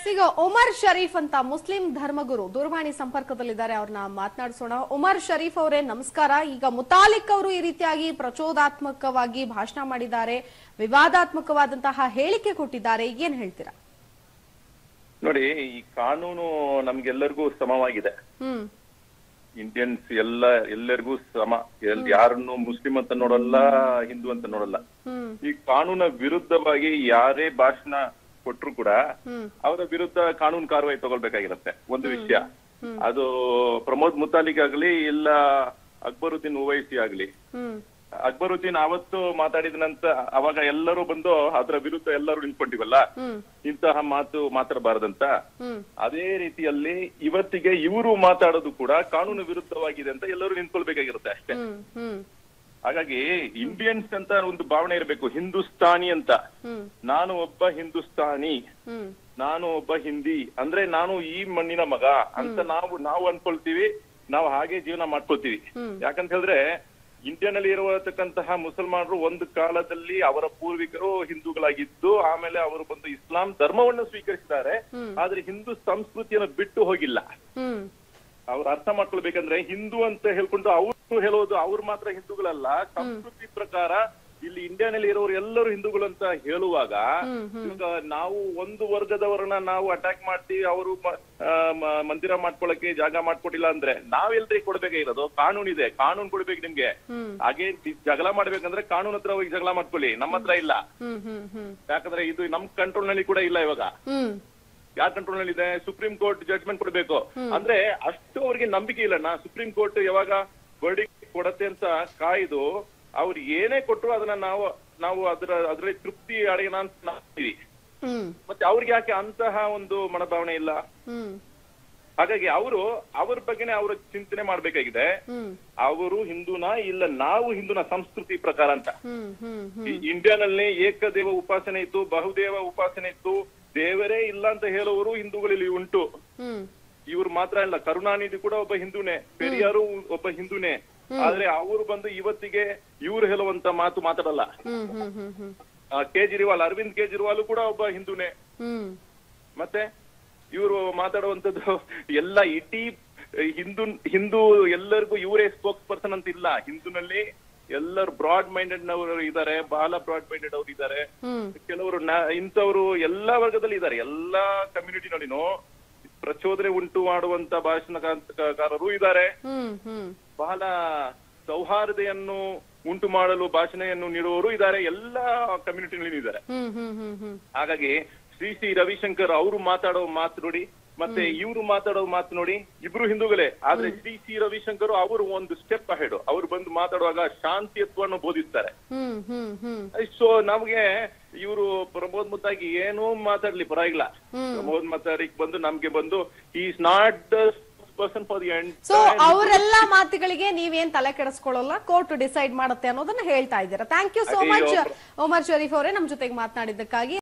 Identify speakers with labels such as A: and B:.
A: ಈಗ ಒಮರ್ ಶರೀಫ್ ಅಂತ ಮುಸ್ಲಿಂ ಧರ್ಮಗುರು ದೂರವಾಣಿ ಸಂಪರ್ಕದಲ್ಲಿದ್ದಾರೆ ಅವ್ರನ್ನ ಮಾತನಾಡಿಸೋಣ ಒಮರ್ ಶರೀಫ್ ಅವರೇ ನಮಸ್ಕಾರ ಈಗ ಮುತಾಲಿಕ್ ಅವರು ಈ ರೀತಿಯಾಗಿ ಪ್ರಚೋದಾತ್ಮಕವಾಗಿ ಭಾಷಣ ಮಾಡಿದ್ದಾರೆ ವಿವಾದಾತ್ಮಕವಾದಂತಹ ಹೇಳಿಕೆ ಕೊಟ್ಟಿದ್ದಾರೆ ಏನ್ ಹೇಳ್ತೀರಾ
B: ನೋಡಿ ಈ ಕಾನೂನು ನಮ್ಗೆಲ್ಲರಿಗೂ ಸಮವಾಗಿದೆ
A: ಹ್ಮ್
B: ಇಂಡಿಯನ್ಸ್ ಎಲ್ಲ ಎಲ್ಲರಿಗೂ ಸಮ ಎಲ್- ಯಾರನ್ನು ಮುಸ್ಲಿಂ ಅಂತ ನೋಡಲ್ಲ ಹಿಂದೂ ಅಂತ ನೋಡಲ್ಲ
A: ಹ್ಮ್
B: ಈ ಕಾನೂನ ವಿರುದ್ಧವಾಗಿ ಯಾರೇ ಭಾಷಣ ಕೊಟ್ರು ಕೂಡ
A: ಹ್ಮ್
B: ಅವರ ವಿರುದ್ಧ ಕಾನೂನು ಕಾರ್ಯವಾಹಿ ತಗೊಳ್ಬೇಕಾಗಿರುತ್ತೆ ಒಂದು ವಿಷಯ ಅದು ಪ್ರಮೋದ್ ಮುತಾಲಿಕ್ ಆಗ್ಲಿ ಇಲ್ಲ ಅಕ್ಬರುದ್ದೀನ್ ಓವೈಸಿ ಆಗ್ಲಿ
A: ಹ್ಮ್
B: ಅಕ್ಬರುದ್ದೀನ್ ಅವತ್ತು ಮಾತಾಡಿದ ನಂತರ ಅವಾಗ ಎಲ್ಲರೂ ಬಂದು ಅದರ ವಿರುದ್ಧ ಎಲ್ಲರೂ ನಿಂತ್ಕೊಂಡಿವಲ್ಲ
A: ಹ್ಮ್
B: ಇಂತಹ ಮಾತು ಮಾತಾಡಬಾರದಂತ
A: ಹ್ಮ್
B: ಅದೇ ರೀತಿಯಲ್ಲಿ ಇವತ್ತಿಗೆ ಇವರು ಮಾತಾಡೋದು ಕೂಡ ಕಾನೂನು ವಿರುದ್ಧವಾಗಿದೆ ಅಂತ ಎಲ್ಲರೂ ನಿಂತ್ಕೊಳ್ಬೇಕಾಗಿರುತ್ತೆ ಅಷ್ಟೇ
A: ಹ್ಮ್ ಹ್ಮ್
B: ಹಾಗಾಗಿ ಇಂಡಿಯನ್ಸ್ ಅಂತ ಒಂದು ಭಾವನೆ ಇರಬೇಕು ಹಿಂದೂಸ್ತಾನಿ ಅಂತ
A: ಹ್ಮ್
B: ನಾನು ಒಬ್ಬ ಹಿಂದೂಸ್ತಾನಿ
A: ಹ್ಮ್
B: ನಾನು ಒಬ್ಬ ಹಿಂದಿ ಅಂದ್ರೆ ನಾನು ಈ ಮಣ್ಣಿನ ಮಗ ಅಂತ ನಾವು ನಾವು ಅನ್ಕೊಳ್ತೀವಿ ನಾವು ಹಾಗೆ ಜೀವನ ಮಾಡ್ಕೊಳ್ತೀವಿ
A: ಹ್ಮ್.
B: ಯಾಕಂತ ಹೇಳಿದ್ರೆ ಇಂಡಿಯಾನಲ್ಲಿ ಇರತಕ್ಕಂತಹ ಮುಸಲ್ಮಾನರು ಒಂದು ಕಾಲದಲ್ಲಿ ಅವರ ಪೂರ್ವಿಕರು ಹಿಂದೂಗಳಾಗಿದ್ದು ಆಮೇಲೆ ಅವರು ಬಂದು ಇಸ್ಲಾಂ ಧರ್ಮವನ್ನು ಸ್ವೀಕರಿಸಿದ್ದಾರೆ
A: ಹ್ಮ್.
B: ಆದ್ರೆ ಹಿಂದೂ ಸಂಸ್ಕೃತಿಯನ್ನು ಬಿಟ್ಟು ಹೋಗಿಲ್ಲ
A: ಹ್ಮ್
B: ಅವ್ರು ಅರ್ಥ ಮಾಡ್ಕೊಳ್ಬೇಕಂದ್ರೆ ಹಿಂದೂ ಅಂತ ಹೇಳ್ಕೊಂಡು ಅವರು ಹೇಳೋದು ಅವ್ರು ಮಾತ್ರ ಹಿಂದೂಗಳಲ್ಲ ಸಂಸ್ಕೃತಿ ಪ್ರಕಾರ ಇಲ್ಲಿ ಇಂಡಿಯಾನಲ್ಲಿ ಇರೋರು ಎಲ್ಲರೂ ಹಿಂದೂಗಳು ಅಂತ ಹೇಳುವಾಗ
A: ಹ್ಮ್, ಹ್ಮ್.
B: ಇವಾಗ ನಾವು ಒಂದು ವರ್ಗದವರನ್ನ ನಾವು ಅಟ್ಯಾಕ್ ಮಾಡ್ತೀವಿ ಅವರು ಮಂದಿರ ಮಾಡ್ಕೊಳಕ್ಕೆ ಜಾಗ ಮಾಡ್ಕೊಟ್ಟಿಲ್ಲ ಅಂದ್ರೆ ನಾವೆಲ್ರಿ ಕೊಡ್ಬೇಕಾಗಿರೋದು ಕಾನೂನು ಇದೆ ಕಾನೂನು ಕೊಡ್ಬೇಕು ನಿಮ್ಗೆ
A: ಹ್ಮ್
B: ಹಾಗೆ ದಿ- ಜಗಳ ಮಾಡ್ಬೇಕಂದ್ರೆ ಕಾನೂನು ಹತ್ರ ಹೋಗಿ ಜಗಳ ಮಾಡ್ಕೊಳ್ಳಿ ನಮ್ಮ ಹತ್ರ ಇಲ್ಲ
A: ಹ್ಮ್ ಹ್ಮ್ ಹ್ಮ್
B: ಯಾಕಂದ್ರೆ ಇದು ನಮ್ ಕಂಟ್ರೋಲ್ ನಲ್ಲಿ ಕೂಡ ಇಲ್ಲ ಇವಾಗ
A: ಹ್ಮ್
B: ಯಾರ್ ಕಂಟ್ರೋಲ್ ನಲ್ಲಿ ಇದೆ ಸುಪ್ರೀಂ ಕೋರ್ಟ್ ಜಡ್ಜ್ಮೆಂಟ್ ಕೊಡ್ಬೇಕು ಅಂದ್ರೆ ಅಷ್ಟು ಅವ್ರಿಗೆ ನಂಬಿಕೆ ಇಲ್ಲ ನಾ ಸುಪ್ರೀಂ ಕೋರ್ಟ್ ಯಾವಾಗ ವರ್ಡಿಕ್ ಕೊಡತ್ತೆ ಅಂತ ಕಾಯ್ದು ಅವ್ರು ಏನೇ ಕೊಟ್ರು ಅದನ್ನ ನಾವು ನಾವು ಅದರ ಅದರಲ್ಲಿ ತೃಪ್ತಿ ಅಡೆಯೋಣ ಅಂತ ನಾವಿದೀವಿ
A: ಹ್ಮ್
B: ಮತ್ತೆ ಅವ್ರಿಗೆ ಯಾಕೆ ಅಂತಹ ಒಂದು ಮನೋಭಾವನೆ ಇಲ್ಲ
A: ಹ್ಮ್
B: ಹಾಗಾಗಿ ಅವರು ಅವ್ರ ಬಗ್ಗೆನೇ ಅವರು ಚಿಂತನೆ ಮಾಡ್ಬೇಕಾಗಿದೆ
A: ಹ್ಮ್
B: ಅವರು ಹಿಂದೂನ ಇಲ್ಲ ನಾವು ಹಿಂದೂನ ಸಂಸ್ಕೃತಿ ಪ್ರಕಾರ ಅಂತ
A: ಹ್ಮ್ ಹ್ಮ್ ಹ್ಮ್
B: ಈ ಇಂಡಿಯಾನಲ್ಲಿ ಏಕದೇವ ಉಪಾಸನೆ ಇತ್ತು ಬಹುದೇವ ಉಪಾಸನೆ ಇತ್ತು ದೇವರೇ ಇಲ್ಲ ಅಂತ ಹೇಳುವವರು ಹಿಂದೂಗಳಲ್ಲಿ ಉಂಟು
A: ಹ್ಮ್
B: ಇವ್ರು ಮಾತ್ರ ಇಲ್ಲ ಕರುಣಾನಿಧಿ ಕೂಡ ಒಬ್ಬ ಹಿಂದೂನೇ ಪೆರಿಯಾರು ಒಬ್ಬ ಹಿಂದೂನೇ ಆದ್ರೆ ಅವರು ಬಂದು ಇವತ್ತಿಗೆ ಇವ್ರು ಹೇಳುವಂತ ಮಾತು ಮಾತಾಡಲ್ಲ
A: ಹ್ಮ್ ಹ್ಮ್ ಹ್ಮ್ ಹ್ಮ್
B: ಆ, ಕೇಜ್ರಿವಾಲ್ ಅರವಿಂದ್ ಕೇಜ್ರಿವಾಲ್ ಕೂಡ ಒಬ್ಬ ಹಿಂದೂನೇ
A: ಹ್ಮ್
B: ಮತ್ತೆ ಇವರು ಮಾತಾಡುವಂತದ್ದು ಎಲ್ಲ ಇಡೀ ಹಿಂದೂ ಹಿಂದೂ ಎಲ್ಲರಿಗೂ ಇವರೇ ಸ್ಪೋಕ್ಸ್ ಪರ್ಸನ್ ಅಂತ ಇಲ್ಲ ಹಿಂದೂನಲ್ಲಿ ಎಲ್ಲರೂ ಬ್ರಾಡ್ ಮೈಂಡೆಡ್ ನವರು ಇದ್ದಾರೆ ಬಹಳ ಬ್ರಾಡ್ ಮೈಂಡೆಡ್ ಅವ್ರು ಇದ್ದಾರೆ
A: ಹ್ಮ್
B: ಕೆಲವರು ನ- ಇಂಥವ್ರು ಎಲ್ಲಾ ವರ್ಗದಲ್ಲಿ ಇದ್ದಾರೆ ಎಲ್ಲಾ ಕಮ್ಯುನಿಟಿನಲ್ಲಿನೂ ಪ್ರಚೋದನೆ ಉಂಟು ಮಾಡುವಂತ ಭಾಷಣಕಾರರು ಇದ್ದಾರೆ
A: ಹ್ಮ್ ಹ್ಮ್
B: ಬಹಳ ಸೌಹಾರ್ದತೆಯನ್ನು ಉಂಟು ಮಾಡಲು ಭಾಷಣೆಯನ್ನು ನೀಡುವವರು ಇದ್ದಾರೆ ಎಲ್ಲಾ ಕಮ್ಯುನಿಟಿನಲ್ಲಿ ಇದ್ದಾರೆ
A: ಹ್ಮ್ ಹ್ಮ್ ಹ್ಮ್ ಹ್ಮ್
B: ಹಾಗಾಗಿ ಶ್ರೀ ಸಿ ರವಿಶಂಕರ್ ಅವರು ಮಾತಾಡೋ ಮಾತು ನೋಡಿ ಮತ್ತೆ ಇವರು ಮಾತಾಡೋ ಮಾತು ನೋಡಿ ಇಬ್ರು ಹಿಂದೂಗಳೇ ಆದ್ರೆ ಶ್ರೀ ಸಿ ರವಿಶಂಕರ್ ಅವರು ಒಂದು ಸ್ಟೆಪ್ ಅಹೆಡ್ ಅವರು ಬಂದು ಮಾತಾಡುವಾಗ ಶಾಂತಿಯತ್ವವನ್ನು ಬೋಧಿಸ್ತಾರೆ
A: ಹ್ಮ್ ಹ್ಮ್ ಹ್ಮ್
B: ಸೊ ನಮ್ಗೆ ಇವರು ಪ್ರಮೋದ್ ಮುತ್ತಾಗಿ ಏನೂ ಮಾತಾಡ್ಲಿ ಪರವಾಗಿಲ್ಲ ಪ್ರಮೋದ್ ಮುತ್ತಾಡಿಕ್ ಬಂದು ನಮ್ಗೆ ಬಂದು is not the person for the end
A: so ಅವರೆಲ್ಲ ಮಾತುಗಳಿಗೆ ನೀವೇನ್ ತಲೆ ಕೆಡಿಸ್ಕೊಳ್ಳಲ್ಲ ಕೋರ್ಟ್ ಡಿಸೈಡ್ ಮಾಡುತ್ತೆ ಅನ್ನೋದನ್ನ ಹೇಳ್ತಾ ಇದ್ದೀರಾ ಥ್ಯಾಂಕ್ ಯು ಸೋ ಮಚ್
B: ಅಯ್ಯೋ.
A: ಒಮರ್ ಶರೀಫ್ ಅವರೇ ನಮ್ ಜೊತೆಗೆ ಮಾತನಾಡಿದ್ದಕ್ಕಾಗಿ